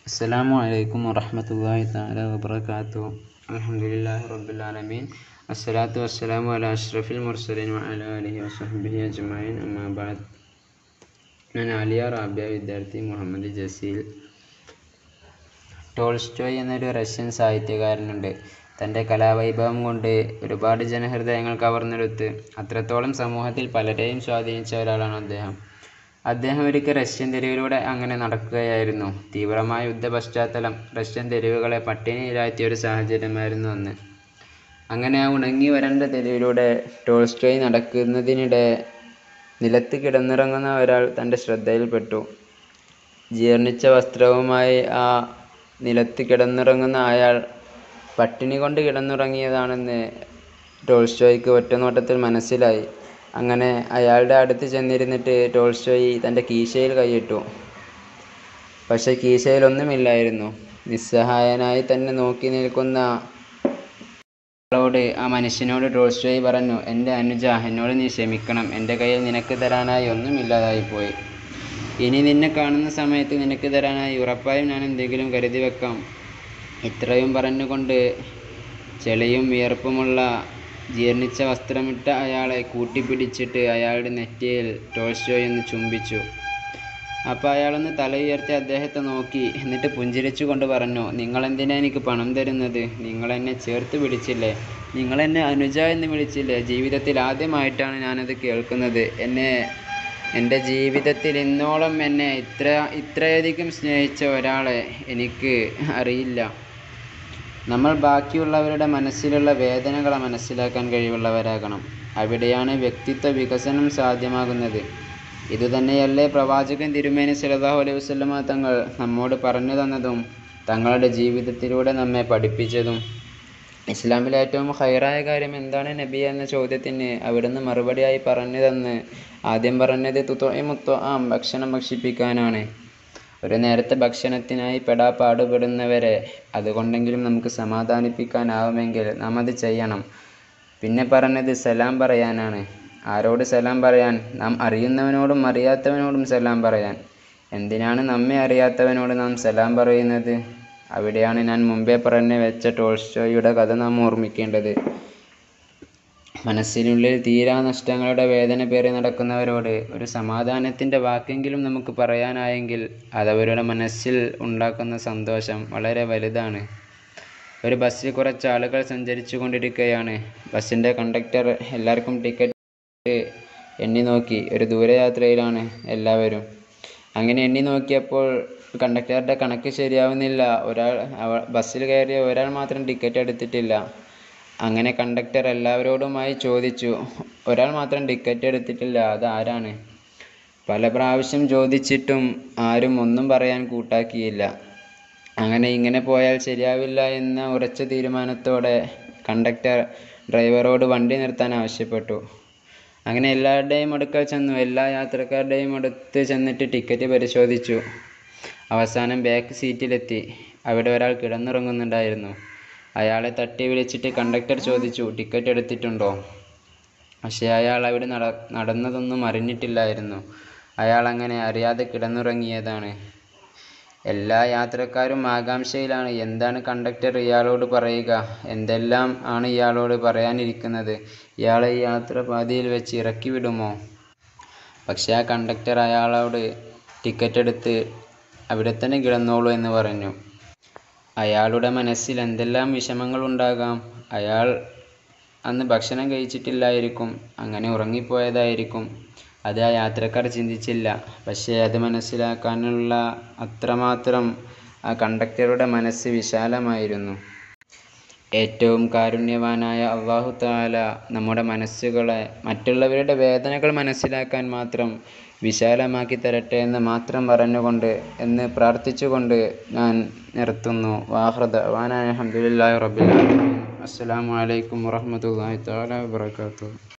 السلام عليكم ورحمة الله تعالى وبركاته الحمد لله رب العالمين الصلاة والسلام على أشرف المرسلين وعلى آله وصحبه أجمعين أما بعد ഞാൻ ആലിയ റാബിയ വിദ്യാർത്ഥി മുഹമ്മദ് ജസീൽ ടോൾസ്റ്റോയ് എന്നൊരു റഷ്യൻ സാഹിത്യകാരനുണ്ട് തൻ്റെ കലാവൈഭവം കൊണ്ട് ഒരുപാട് ജനഹൃദയങ്ങൾ കവർന്നെടുത്ത് അത്രത്തോളം സമൂഹത്തിൽ പലരെയും സ്വാധീനിച്ച ഒരാളാണ് അദ്ദേഹം അദ്ദേഹം ഒരിക്കൽ റഷ്യൻ തെരുവിലൂടെ അങ്ങനെ നടക്കുകയായിരുന്നു തീവ്രമായ യുദ്ധ പശ്ചാത്തലം റഷ്യൻ തെരുവുകളെ പട്ടിണിയിലാഴ്ത്തിയ ഒരു സാഹചര്യമായിരുന്നു അന്ന് അങ്ങനെ ആ ഉണങ്ങി വരണ്ട തെരുവിലൂടെ ടോൾസ്റ്റോയ് നടക്കുന്നതിനിടെ നിലത്ത് കിടന്നിറങ്ങുന്ന ഒരാൾ തൻ്റെ ശ്രദ്ധയിൽപ്പെട്ടു ജീർണിച്ച വസ്ത്രവുമായി ആ നിലത്ത് കിടന്നിറങ്ങുന്ന അയാൾ പട്ടിണി കൊണ്ട് കിടന്നുറങ്ങിയതാണെന്ന് ടോൾസ്റ്റോയ്ക്ക് ഒറ്റനോട്ടത്തിൽ മനസ്സിലായി അങ്ങനെ അയാളുടെ അടുത്ത് ചെന്നിരുന്നിട്ട് ടോൾസ്റ്റോയ് തൻ്റെ കീശയിൽ കൈയിട്ടു പക്ഷെ കീശയിലൊന്നുമില്ലായിരുന്നു നിസ്സഹായനായി തന്നെ നോക്കി നിൽക്കുന്ന ആളോട് ആ മനുഷ്യനോട് ടോൾസ്റ്റോയ് പറഞ്ഞു എൻ്റെ അനുജ എന്നോട് നീ ക്ഷമിക്കണം എൻ്റെ കയ്യിൽ നിനക്ക് തരാനായി ഒന്നുമില്ലാതായി പോയി ഇനി നിന്നെ കാണുന്ന സമയത്ത് നിനക്ക് തരാനായി ഉറപ്പായും ഞാൻ എന്തെങ്കിലും കരുതി വെക്കാം ഇത്രയും പറഞ്ഞുകൊണ്ട് ചെളിയും വിയർപ്പുമുള്ള ജീർണിച്ച വസ്ത്രമിട്ട അയാളെ കൂട്ടിപ്പിടിച്ചിട്ട് അയാളുടെ നെറ്റിയിൽ ടോൾസ്റ്റോയ് ഒന്ന് ചുംബിച്ചു അപ്പോൾ അയാളൊന്ന് തല ഉയർത്തി അദ്ദേഹത്തെ നോക്കി എന്നിട്ട് പുഞ്ചിരിച്ചു കൊണ്ട് പറഞ്ഞു നിങ്ങളെന്തിനാ എനിക്ക് പണം തരുന്നത് നിങ്ങൾ എന്നെ ചേർത്ത് പിടിച്ചില്ലേ നിങ്ങൾ എന്നെ അനുജ എന്ന് വിളിച്ചില്ലേ ജീവിതത്തിൽ ആദ്യമായിട്ടാണ് ഞാനത് കേൾക്കുന്നത് എന്നെ എൻ്റെ ജീവിതത്തിൽ ഇന്നോളം എന്നെ ഇത്ര ഇത്രയധികം സ്നേഹിച്ച ഒരാളെ എനിക്ക് അറിയില്ല നമ്മൾ ബാക്കിയുള്ളവരുടെ മനസ്സിലുള്ള വേദനകളെ മനസ്സിലാക്കാൻ കഴിവുള്ളവരാകണം അവിടെയാണ് വ്യക്തിത്വ വികസനം സാധ്യമാകുന്നത് ഇതുതന്നെയല്ലേ പ്രവാചകൻ തിരുമേനി സല്ലല്ലാഹു അലൈഹി വസല്ലമ തങ്ങൾ നമ്മോട് പറഞ്ഞു തന്നതും തങ്ങളുടെ ജീവിതത്തിലൂടെ നമ്മെ പഠിപ്പിച്ചതും ഇസ്ലാമിലെ ഏറ്റവും ഹൈറായ കാര്യം എന്താണ് നബി എന്ന ചോദ്യത്തിന് അവിടുന്ന് മറുപടിയായി പറഞ്ഞു തന്ന് ആദ്യം പറഞ്ഞത് തുതൊയിമുത്വ ആം ഭക്ഷണം ഭക്ഷിപ്പിക്കാനാണ് ഒരു നേരത്തെ ഭക്ഷണത്തിനായി പെടാ പാടുപെടുന്നവരെ അതുകൊണ്ടെങ്കിലും നമുക്ക് സമാധാനിപ്പിക്കാനാവുമെങ്കിൽ നാം അത് ചെയ്യണം പിന്നെ പറഞ്ഞത് സലാം പറയാനാണ് ആരോട് സലാം പറയാൻ നാം അറിയുന്നവനോടും അറിയാത്തവനോടും സലാം പറയാൻ എന്തിനാണ് നമ്മെ അറിയാത്തവനോട് നാം സലാം പറയുന്നത് അവിടെയാണ് ഞാൻ മുമ്പേ പറഞ്ഞു വെച്ച ടോൾസ്റ്റോയുടെ കഥ നാം ഓർമ്മിക്കേണ്ടത് മനസ്സിനുള്ളിൽ തീരാ നഷ്ടങ്ങളുടെ വേദന പേറി നടക്കുന്നവരോട് ഒരു സമാധാനത്തിൻ്റെ വാക്കെങ്കിലും നമുക്ക് പറയാനായെങ്കിൽ അതവരുടെ മനസ്സിൽ ഉണ്ടാക്കുന്ന സന്തോഷം വളരെ വലുതാണ് ഒരു ബസ്സിൽ കുറച്ച് ആളുകൾ സഞ്ചരിച്ചു കൊണ്ടിരിക്കുകയാണ് ബസ്സിൻ്റെ കണ്ടക്ടർ എല്ലാവർക്കും ടിക്കറ്റ് എണ്ണി നോക്കി ഒരു ദൂരയാത്രയിലാണ് എല്ലാവരും അങ്ങനെ എണ്ണി നോക്കിയപ്പോൾ കണ്ടക്ടറുടെ കണക്ക് ശരിയാവുന്നില്ല ഒരാൾ ബസ്സിൽ കയറിയ ഒരാൾ മാത്രം ടിക്കറ്റ് എടുത്തിട്ടില്ല അങ്ങനെ കണ്ടക്ടർ എല്ലാവരോടുമായി ചോദിച്ചു ഒരാൾ മാത്രം ടിക്കറ്റ് എടുത്തിട്ടില്ല അത് ആരാണ് പല പ്രാവശ്യം ചോദിച്ചിട്ടും ആരും ഒന്നും പറയാൻ കൂട്ടാക്കിയില്ല അങ്ങനെ ഇങ്ങനെ പോയാൽ ശരിയാവില്ല എന്ന ഉറച്ച തീരുമാനത്തോടെ കണ്ടക്ടർ ഡ്രൈവറോട് വണ്ടി നിർത്താൻ ആവശ്യപ്പെട്ടു അങ്ങനെ എല്ലാവരുടെയും അടുക്കൽ ചെന്നു എല്ലാ യാത്രക്കാരുടെയും അടുത്ത് ചെന്നിട്ട് ടിക്കറ്റ് പരിശോധിച്ചു അവസാനം ബാക്ക് സീറ്റിലെത്തി അവിടെ ഒരാൾ കിടന്നുറങ്ങുന്നുണ്ടായിരുന്നു അയാളെ തട്ടി വിളിച്ചിട്ട് കണ്ടക്ടർ ചോദിച്ചു ടിക്കറ്റ് എടുത്തിട്ടുണ്ടോ പക്ഷേ അയാൾ അവിടെ നട നടന്നതൊന്നും അറിഞ്ഞിട്ടില്ലായിരുന്നു അയാൾ അങ്ങനെ അറിയാതെ കിടന്നുറങ്ങിയതാണ് എല്ലാ യാത്രക്കാരും ആകാംക്ഷയിലാണ് എന്താണ് കണ്ടക്ടർ ഇയാളോട് പറയുക എന്തെല്ലാം ആണ് ഇയാളോട് പറയാനിരിക്കുന്നത് ഇയാളെ ഈ യാത്ര പാതിയിൽ വെച്ച് ഇറക്കി വിടുമോ പക്ഷേ ആ കണ്ടക്ടർ അയാളോട് ടിക്കറ്റ് എടുത്ത് അവിടെ തന്നെ കിടന്നോളൂ എന്ന് പറഞ്ഞു അയാളുടെ മനസ്സിൽ എന്തെല്ലാം വിഷമങ്ങളുണ്ടാകാം അയാൾ അന്ന് ഭക്ഷണം കഴിച്ചിട്ടില്ലായിരിക്കും അങ്ങനെ ഉറങ്ങിപ്പോയതായിരിക്കും അത് ആ യാത്രക്കാർ ചിന്തിച്ചില്ല പക്ഷേ അത് മനസ്സിലാക്കാനുള്ള അത്രമാത്രം ആ കണ്ടക്ടറുടെ മനസ്സ് വിശാലമായിരുന്നു ഏറ്റവും കാരുണ്യവാനായ അള്ളാഹു താല നമ്മുടെ മനസ്സുകളെ മറ്റുള്ളവരുടെ വേദനകൾ മനസ്സിലാക്കാൻ മാത്രം വിശാലമാക്കി തരട്ടെ എന്ന് മാത്രം പറഞ്ഞുകൊണ്ട് എന്ന് പ്രാർത്ഥിച്ചുകൊണ്ട് ഞാൻ നിർത്തുന്നു വാഹൃദ വാനായ അഹമ്മദില്ലാ റബ്ബിൽ അസ്സലാമു അലൈക്കും വറഹ്മത്തുള്ളാഹി തആല വബറകാതുഹു